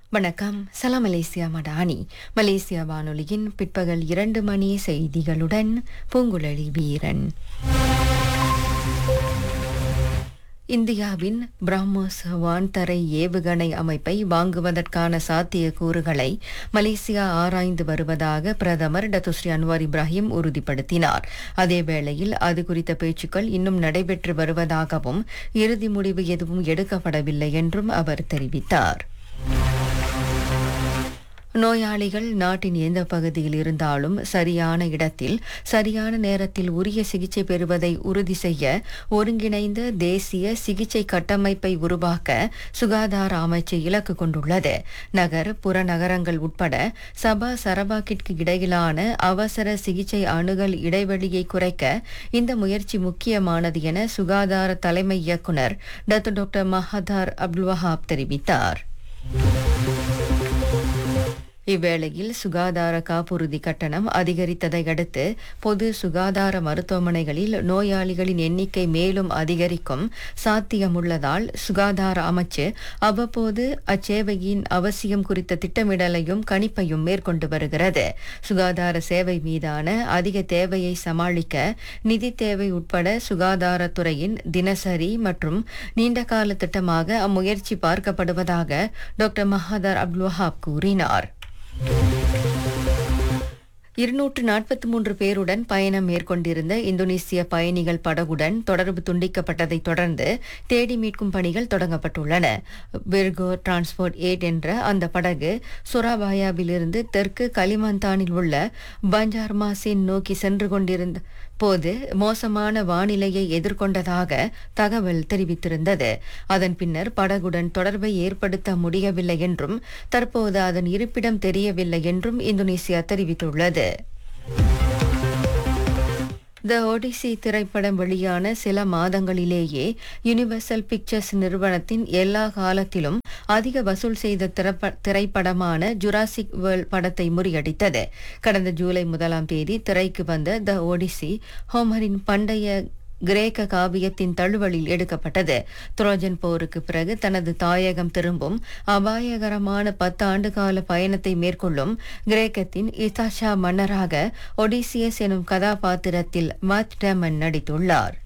வணக்கம் சலாம் Malaysia Madani Malaysia வானொலியின் பிற்பகல் இரண்டு மணி செய்திகளுடன் பூங்குழலி வீரன் இந்தியாவின் பிரம்மோஸ் வான்தரை ஏவுகணை அமைப்பை வாங்குவதற்கான சாத்தியக்கூறுகளை மலேசியா ஆராய்ந்து வருவதாக பிரதமர் டத்துஸ்ரீ அன்வார் இப்ராஹிம் உறுதிப்படுத்தினார் அதேவேளையில் அது குறித்த பேச்சுக்கள் இன்னும் நடைபெற்று வருவதாகவும் இறுதி முடிவு எதுவும் எடுக்கப்படவில்லை என்றும் அவர் தெரிவித்தார் நோயாளிகள் நாட்டின் எந்த பகுதியில் இருந்தாலும் சரியான இடத்தில் சரியான நேரத்தில் உரிய சிகிச்சை பெறுவதை உறுதி செய்ய ஒருங்கிணைந்த தேசிய சிகிச்சை கட்டமைப்பை உருவாக்க சுகாதார அமைச்சு இலக்கு கொண்டுள்ளது நகர் புறநகரங்கள் உட்பட சபா சரபாக்கிற்கு இடையிலான அவசர சிகிச்சை அணுகல் இடைவெளியை குறைக்க இந்த முயற்சி முக்கியமானது என சுகாதார தலைமை இயக்குநர் Datuk doctor Mahathar Abdul Wahab தெரிவித்தார் இவ்வேளையில் சுகாதார காப்புறுதி கட்டணம் அதிகரித்ததை அடுத்து பொது சுகாதார மருத்துவமனைகளில் நோயாளிகளின் எண்ணிக்கை மேலும் அதிகரிக்கும் சாத்தியமுள்ளதால் சுகாதார அமைச்சு அவ்வப்போது அச்சேவையின் அவசியம் குறித்த திட்டமிடலையும் கணிப்பையும் மேற்கொண்டு வருகிறது சுகாதார சேவை மீதான அதிக தேவையை சமாளிக்க நிதி தேவை உட்பட சுகாதாரத்துறையின் தினசரி மற்றும் நீண்டகால திட்டமாக அம்முயற்சி பார்க்கப்படுவதாக டாக்டர் மஹாதர் அப்துல் வஹாப் கூறினார் இருநூற்று நாற்பத்தி மூன்று பேருடன் பயணம் மேற்கொண்டிருந்த இந்தோனேசிய பயணிகள் படகுடன் தொடர்பு துண்டிக்கப்பட்டதைத் தொடர்ந்து தேடி மீட்கும் பணிகள் தொடங்கப்பட்டுள்ளன விர்கோ டிரான்ஸ்போர்ட் எயிட் என்ற அந்த படகு சுராபாயாவிலிருந்து தெற்கு கலிமந்தானில் உள்ள பஞ்சார்மாசின் நோக்கி சென்று கொண்டிருந்த போது மோசமான வானிலையை எதிர்கொண்டதாக தகவல் தெரிவித்திருந்தது அதன் பின்னர் படகுடன் தொடர்பை ஏற்படுத்த முடியவில்லை என்றும் தற்போது அதன் இருப்பிடம் தெரியவில்லை என்றும் இந்தோனேசியா தெரிவித்துள்ளது த ஒடிசி திரைப்படம் வெளியான சில மாதங்களிலேயே யுனிவர்சல் பிக்சர்ஸ் நிறுவனத்தின் எல்லா காலத்திலும் அதிக வசூல் செய்த திரைப்ப- திரைப்படமான ஜுராசிக் வேர்ல்ட் படத்தை முறியடித்தது கடந்த ஜூலை முதலாம் தேதி திரைக்கு வந்த த ஒடிசி ஹோமரின் பண்டைய கிரேக்க காவியத்தின் தழுவலில் எடுக்கப்பட்டது துரோஜன் போருக்கு பிறகு தனது தாயகம் திரும்பும் அபாயகரமான பத்து ஆண்டுகால பயணத்தை மேற்கொள்ளும் கிரேக்கத்தின் இதாஷா மன்னராக ஒடிசியஸ் எனும் கதாபாத்திரத்தில் மாத் டேமன் நடித்துள்ளார்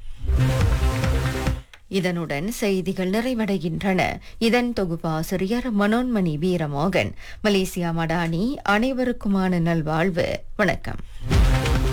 இதனுடன் செய்திகள் நிறைவடைகின்றன இதன் தொகுப்பாசிரியர் மனோன்மணி வீரமோகன் மலேசியா மடானி அனைவருக்குமான நல்வாழ்வு வணக்கம்